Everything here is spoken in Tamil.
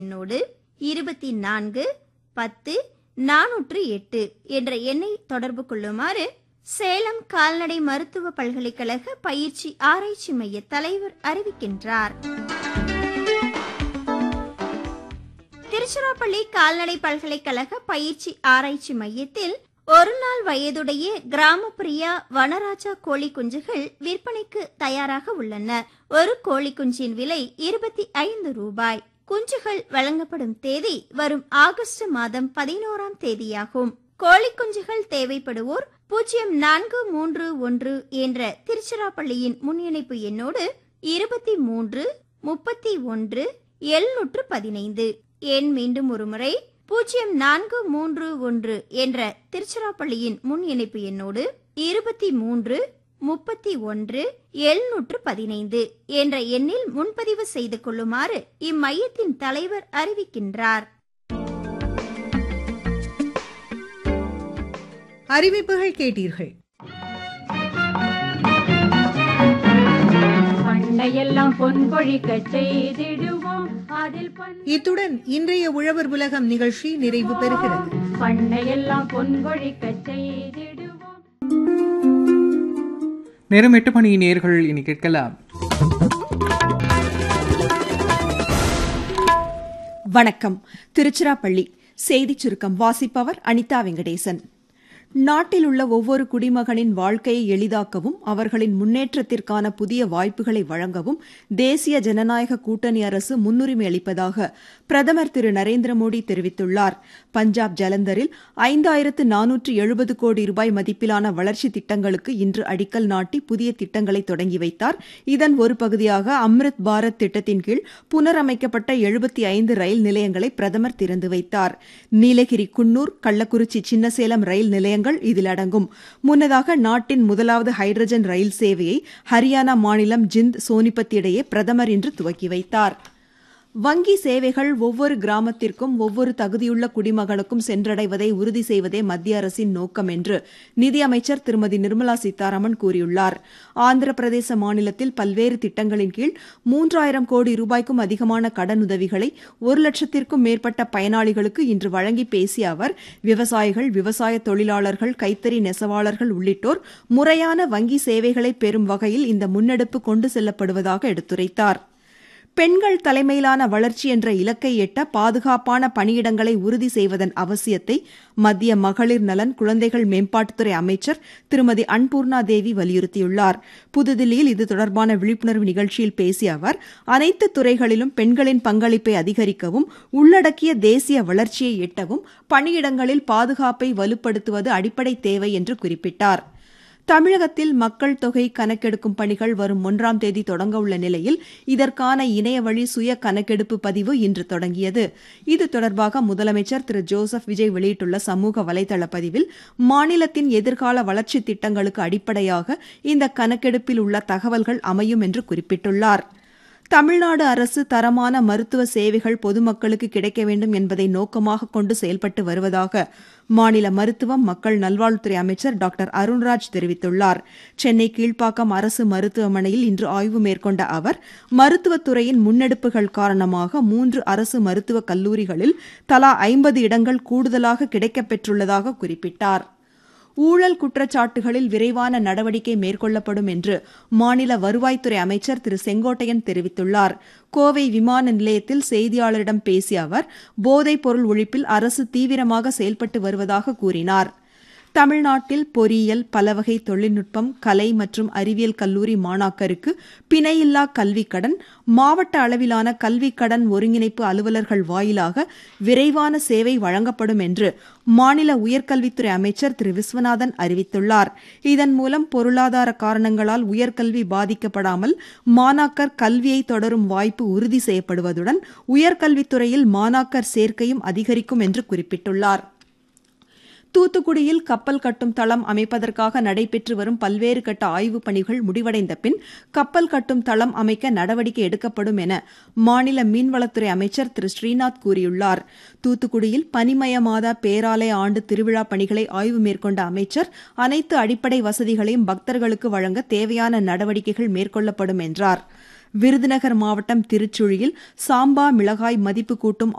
எண்ணோடு இருபத்தி நான்கு பத்து நானூற்று எட்டு என்ற எண்ணை தொடர்பு கொள்ளுமாறு சேலம் கால்நடை மருத்துவ பல்கலைக்கழக பயிற்சி ஆராய்ச்சி மைய தலைவர் அறிவிக்கின்றார் திருச்சிராப்பள்ளி கால்நடை பல்கலைக்கழக பயிற்சி ஆராய்ச்சி மையத்தில் ஒரு நாள் வயதுடைய கிராமப்பிரியா வனராஜா கோழி குஞ்சுகள் விற்பனைக்கு தயாராக உள்ளன ஒரு கோழி குஞ்சின் விலை இருபத்தி ஐந்து ரூபாய் குஞ்சுகள் வழங்கப்படும் தேதி வரும் ஆகஸ்ட் மாதம் பதினோராம் தேதியாகும் கோழி குஞ்சுகள் தேவைப்படுவோர் பூஜ்ஜியம் நான்கு மூன்று ஒன்று என்ற திருச்சிராப்பள்ளியின் முன்னிணைப்பு எண்ணோடு இருபத்தி மூன்று முப்பத்தி ஒன்று எழுநூற்று பதினைந்து எண் மீண்டும் ஒருமுறை பூஜ்ஜியம் நான்கு மூன்று ஒன்று என்ற திருச்சிராப்பள்ளியின் முன் இணைப்பு எண்ணோடு இருபத்தி மூன்று முப்பத்தி ஒன்று எழுநூற்று பதினைந்து என்ற எண்ணில் முன்பதிவு செய்து கொள்ளுமாறு இம்மையத்தின் தலைவர் அறிவிக்கின்றார் அறிவிப்புகள் கேட்டீர்கள் பண்டையெல்லாம் பொன் பொழிக்க செய்திடுவோம் அதில் பண் இத்துடன் இன்றைய உழவர் உலகம் நிகழ்ச்சி நிறைவு பெறுகிறது பண்டையெல்லாம் பொன் பொழிக்க செய்திடுவோம் நேரம் எட்டு மணி நேர்கள் இனி கேட்கலாம் வணக்கம் திருச்சிராப்பள்ளி செய்திச் சுருக்கம் வாசிப்பவர் அனிதா வெங்கடேசன் நாட்டில் உள்ள ஒவ்வொரு குடிமகனின் வாழ்க்கையை எளிதாக்கவும் அவர்களின் முன்னேற்றத்திற்கான புதிய வாய்ப்புகளை வழங்கவும் தேசிய ஜனநாயக கூட்டணி அரசு முன்னுரிமை அளிப்பதாக பிரதமர் திரு நரேந்திர மோடி தெரிவித்துள்ளார் பஞ்சாப் ஜலந்தரில் ஐந்தாயிரத்து நானூற்று எழுபது கோடி ரூபாய் மதிப்பிலான வளர்ச்சி திட்டங்களுக்கு இன்று அடிக்கல் நாட்டி புதிய திட்டங்களை தொடங்கி வைத்தார் இதன் ஒரு பகுதியாக அம்ரித் பாரத் திட்டத்தின் கீழ் புனரமைக்கப்பட்ட எழுபத்தி ஐந்து ரயில் நிலையங்களை பிரதமர் திறந்து வைத்தார் நீலகிரி குன்னூர் கள்ளக்குறிச்சி சின்னசேலம் ரயில் நிலையங்கள் இதில் அடங்கும் முன்னதாக நாட்டின் முதலாவது ஹைட்ரஜன் ரயில் சேவையை ஹரியானா மாநிலம் ஜிந்த் சோனிபத் இடையே பிரதமர் இன்று துவக்கி வைத்தார் வங்கி சேவைகள் ஒவ்வொரு கிராமத்திற்கும் ஒவ்வொரு தகுதியுள்ள குடிமகனுக்கும் சென்றடைவதை உறுதி செய்வதே மத்திய அரசின் நோக்கம் என்று நிதியமைச்சர் திருமதி நிர்மலா சீதாராமன் கூறியுள்ளார் ஆந்திர பிரதேச மாநிலத்தில் பல்வேறு திட்டங்களின் கீழ் மூன்றாயிரம் கோடி ரூபாய்க்கும் அதிகமான கடனுதவிகளை ஒரு லட்சத்திற்கும் மேற்பட்ட பயனாளிகளுக்கு இன்று வழங்கி பேசிய அவர் விவசாயிகள் விவசாய தொழிலாளர்கள் கைத்தறி நெசவாளர்கள் உள்ளிட்டோர் முறையான வங்கி சேவைகளை பெறும் வகையில் இந்த முன்னெடுப்பு கொண்டு செல்லப்படுவதாக எடுத்துரைத்தார் பெண்கள் தலைமையிலான வளர்ச்சி என்ற இலக்கை எட்ட பாதுகாப்பான பணியிடங்களை உறுதி செய்வதன் அவசியத்தை மத்திய மகளிர் நலன் குழந்தைகள் மேம்பாட்டுத்துறை அமைச்சர் திருமதி அன்பூர்ணா தேவி வலியுறுத்தியுள்ளார் புதுதில்லியில் இது தொடர்பான விழிப்புணர்வு நிகழ்ச்சியில் பேசிய அவர் அனைத்து துறைகளிலும் பெண்களின் பங்களிப்பை அதிகரிக்கவும் உள்ளடக்கிய தேசிய வளர்ச்சியை எட்டவும் பணியிடங்களில் பாதுகாப்பை வலுப்படுத்துவது அடிப்படை தேவை என்று குறிப்பிட்டார் தமிழகத்தில் மக்கள் தொகை கணக்கெடுக்கும் பணிகள் வரும் ஒன்றாம் தேதி தொடங்க உள்ள நிலையில் இதற்கான இணையவழி சுய கணக்கெடுப்பு பதிவு இன்று தொடங்கியது இது தொடர்பாக முதலமைச்சர் திரு ஜோசப் விஜய் வெளியிட்டுள்ள சமூக வலைதள பதிவில் மாநிலத்தின் எதிர்கால வளர்ச்சித் திட்டங்களுக்கு அடிப்படையாக இந்த கணக்கெடுப்பில் உள்ள தகவல்கள் அமையும் என்று குறிப்பிட்டுள்ளார் தமிழ்நாடு அரசு தரமான மருத்துவ சேவைகள் பொதுமக்களுக்கு கிடைக்க வேண்டும் என்பதை நோக்கமாக கொண்டு செயல்பட்டு வருவதாக மாநில மருத்துவம் மக்கள் நல்வாழ்வுத்துறை அமைச்சர் டாக்டர் அருண்ராஜ் தெரிவித்துள்ளார் சென்னை கீழ்ப்பாக்கம் அரசு மருத்துவமனையில் இன்று ஆய்வு மேற்கொண்ட அவர் மருத்துவத்துறையின் முன்னெடுப்புகள் காரணமாக மூன்று அரசு மருத்துவக் கல்லூரிகளில் தலா ஐம்பது இடங்கள் கூடுதலாக கிடைக்கப்பெற்றுள்ளதாக குறிப்பிட்டார் ஊழல் குற்றச்சாட்டுகளில் விரைவான நடவடிக்கை மேற்கொள்ளப்படும் என்று மாநில வருவாய்த்துறை அமைச்சர் திரு செங்கோட்டையன் தெரிவித்துள்ளார் கோவை விமான நிலையத்தில் செய்தியாளரிடம் பேசிய அவர் போதைப் பொருள் ஒழிப்பில் அரசு தீவிரமாக செயல்பட்டு வருவதாக கூறினார் தமிழ்நாட்டில் பொறியியல் பலவகை தொழில்நுட்பம் கலை மற்றும் அறிவியல் கல்லூரி மாணாக்கருக்கு பிணையில்லா கல்விக் கடன் மாவட்ட அளவிலான கல்விக் கடன் ஒருங்கிணைப்பு அலுவலர்கள் வாயிலாக விரைவான சேவை வழங்கப்படும் என்று மாநில உயர்கல்வித்துறை அமைச்சர் திரு விஸ்வநாதன் அறிவித்துள்ளார் இதன் மூலம் பொருளாதார காரணங்களால் உயர்கல்வி பாதிக்கப்படாமல் மாணாக்கர் கல்வியை தொடரும் வாய்ப்பு உறுதி செய்யப்படுவதுடன் உயர்கல்வித்துறையில் மாணாக்கர் சேர்க்கையும் அதிகரிக்கும் என்று குறிப்பிட்டுள்ளார் தூத்துக்குடியில் கப்பல் கட்டும் தளம் அமைப்பதற்காக நடைபெற்று வரும் பல்வேறு கட்ட ஆய்வுப் பணிகள் முடிவடைந்த பின் கப்பல் கட்டும் தளம் அமைக்க நடவடிக்கை எடுக்கப்படும் என மாநில மீன்வளத்துறை அமைச்சர் திரு ஸ்ரீநாத் கூறியுள்ளார் தூத்துக்குடியில் பனிமயமாத பேராலய ஆண்டு திருவிழா பணிகளை ஆய்வு மேற்கொண்ட அமைச்சர் அனைத்து அடிப்படை வசதிகளையும் பக்தர்களுக்கு வழங்க தேவையான நடவடிக்கைகள் மேற்கொள்ளப்படும் என்றார் விருதுநகர் மாவட்டம் திருச்சுழியில் சாம்பா மிளகாய் மதிப்பு கூட்டும்